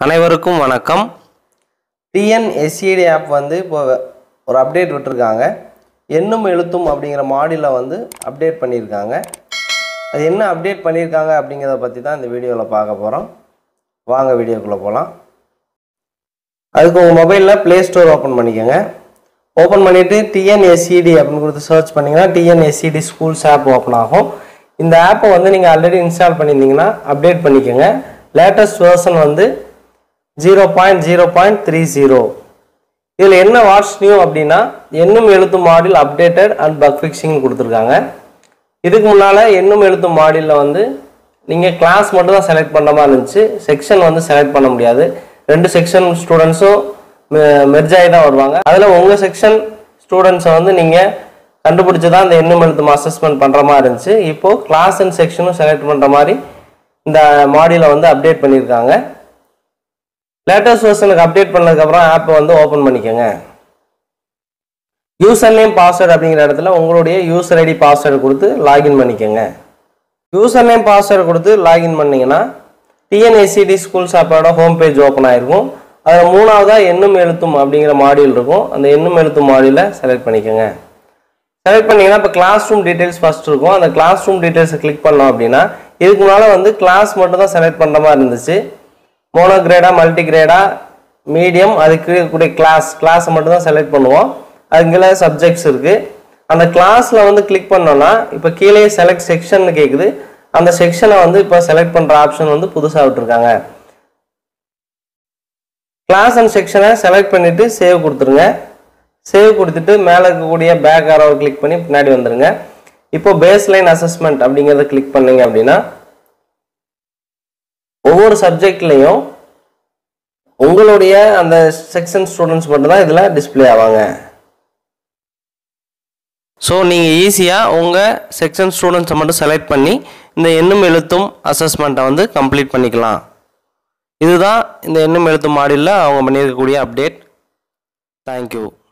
அனைவருக்கும் வணக்கம் டிஎன்எஸ்சிடி ஆப் வந்து இப்போ ஒரு அப்டேட் விட்டுருக்காங்க எண்ணும் எழுத்தும் அப்படிங்கிற மாடியில் வந்து அப்டேட் பண்ணியிருக்காங்க அது என்ன அப்டேட் பண்ணியிருக்காங்க அப்படிங்கிறத பற்றி தான் இந்த வீடியோவில் பார்க்க போகிறோம் வாங்க வீடியோக்குள்ளே போகலாம் அதுக்கு உங்கள் மொபைலில் ப்ளே ஸ்டோர் ஓப்பன் பண்ணிக்கோங்க ஓப்பன் பண்ணிவிட்டு டிஎன்எஸ்சிடி அப்படின்னு கொடுத்து சர்ச் பண்ணிங்கன்னா டிஎன்எஸ்சிடி ஸ்கூல்ஸ் ஆப் ஓப்பன் ஆகும் இந்த ஆப்பை வந்து நீங்கள் ஆல்ரெடி இன்ஸ்டால் பண்ணியிருந்தீங்கன்னா அப்டேட் பண்ணிக்கோங்க லேட்டஸ்ட் வெர்ஷன் வந்து zero point zero point three zero இதில் என்ன வாட்ஸ் நியூ அப்படின்னா எண்ணும் எழுத்தும் மாடில் அப்டேட்டட் அண்ட் பக் ஃபிக்ஸிங் கொடுத்துருக்காங்க இதுக்கு முன்னால் எண்ணும் எழுத்தும் மாடியில் வந்து நீங்கள் கிளாஸ் மட்டும் தான் செலக்ட் பண்ணுற மாதிரி இருந்துச்சு செக்ஷன் வந்து செலக்ட் பண்ண முடியாது ரெண்டு செக்ஷன் ஸ்டூடெண்ட்ஸும் மெர்ஜ் ஆகி தான் வருவாங்க அதில் உங்கள் செக்ஷன் ஸ்டூடெண்ட்ஸை வந்து நீங்கள் கண்டுபிடிச்சி தான் இந்த எண்ணும் எழுத்தும் அசஸ்மெண்ட் பண்ணுற மாதிரி இருந்துச்சு இப்போது கிளாஸ் அண்ட் செக்ஷனும் செலக்ட் பண்ணுற மாதிரி இந்த மாடியில் வந்து அப்டேட் பண்ணியிருக்காங்க லேட்டஸ்ட் வெர்ஷனுக்கு அப்டேட் பண்ணதுக்கப்புறம் ஆப்பை வந்து ஓப்பன் பண்ணிக்கோங்க யூசர் நேம் பாஸ்வேர்டு அப்படிங்கிற இடத்துல உங்களுடைய யூசர் ஐடி பாஸ்வேர்டு கொடுத்து லாகின் பண்ணிக்கோங்க யூசர் நேம் பாஸ்வேர்டு கொடுத்து லாகின் பண்ணீங்கன்னா டிஎன்எஸ்சிடி ஸ்கூல்ஸ் ஆப்போட ஹோம் பேஜ் ஓப்பன் ஆயிருக்கும் அதில் மூணாவதாக எண்ணும் எழுத்தும் அப்படிங்கிற மாடியூல் இருக்கும் அந்த எண்ணும் எழுத்தும் மாடியூலை செலக்ட் பண்ணிக்கோங்க செலக்ட் பண்ணீங்கன்னா இப்போ கிளாஸ் ரூம் டீட்டெயில்ஸ் ஃபர்ஸ்ட் இருக்கும் அந்த கிளாஸ் ரூம் டீட்டெயில்ஸை கிளிக் பண்ணோம் அப்படின்னா இதுக்கு முன்னால் வந்து கிளாஸ் மட்டும் தான் செலக்ட் பண்ணுற மாதிரி இருந்துச்சு மோனோ கிரேடா மல்டி கிரேடா மீடியம் அதுக்கு கூடிய கிளாஸ் கிளாஸை மட்டும் தான் செலக்ட் பண்ணுவோம் அதுக்குள்ள சப்ஜெக்ட்ஸ் இருக்குது அந்த கிளாஸில் வந்து கிளிக் பண்ணோன்னா இப்போ கீழே செலக்ட் செக்ஷன் கேட்குது அந்த செக்ஷனை வந்து இப்போ செலக்ட் பண்ணுற ஆப்ஷன் வந்து புதுசாக விட்டுருக்காங்க கிளாஸ் அண்ட் செக்ஷனை செலக்ட் பண்ணிவிட்டு சேவ் கொடுத்துருங்க சேவ் கொடுத்துட்டு மேலே இருக்கக்கூடிய பேக் ஆரோவை கிளிக் பண்ணி பின்னாடி வந்துருங்க இப்போ பேஸ் லைன் அசஸ்மெண்ட் அப்படிங்கிறத கிளிக் பண்ணீங்க அப்படின்னா ஒவ்வொரு சப்ஜெக்ட்லேயும் உங்களுடைய அந்த செக்ஷன் ஸ்டூடெண்ட்ஸ் மட்டும்தான் இதில் டிஸ்பிளே ஆவாங்க ஸோ நீங்கள் ஈஸியாக உங்கள் செக்ஷன் ஸ்டூடெண்ட்ஸை மட்டும் செலக்ட் பண்ணி இந்த எண்ணும் எழுத்தும் அசஸ்மெண்ட்டை வந்து கம்ப்ளீட் பண்ணிக்கலாம் இதுதான் இந்த எண்ணும் எழுத்தும் மாடியில் அவங்க பண்ணியிருக்கக்கூடிய அப்டேட் தேங்க்யூ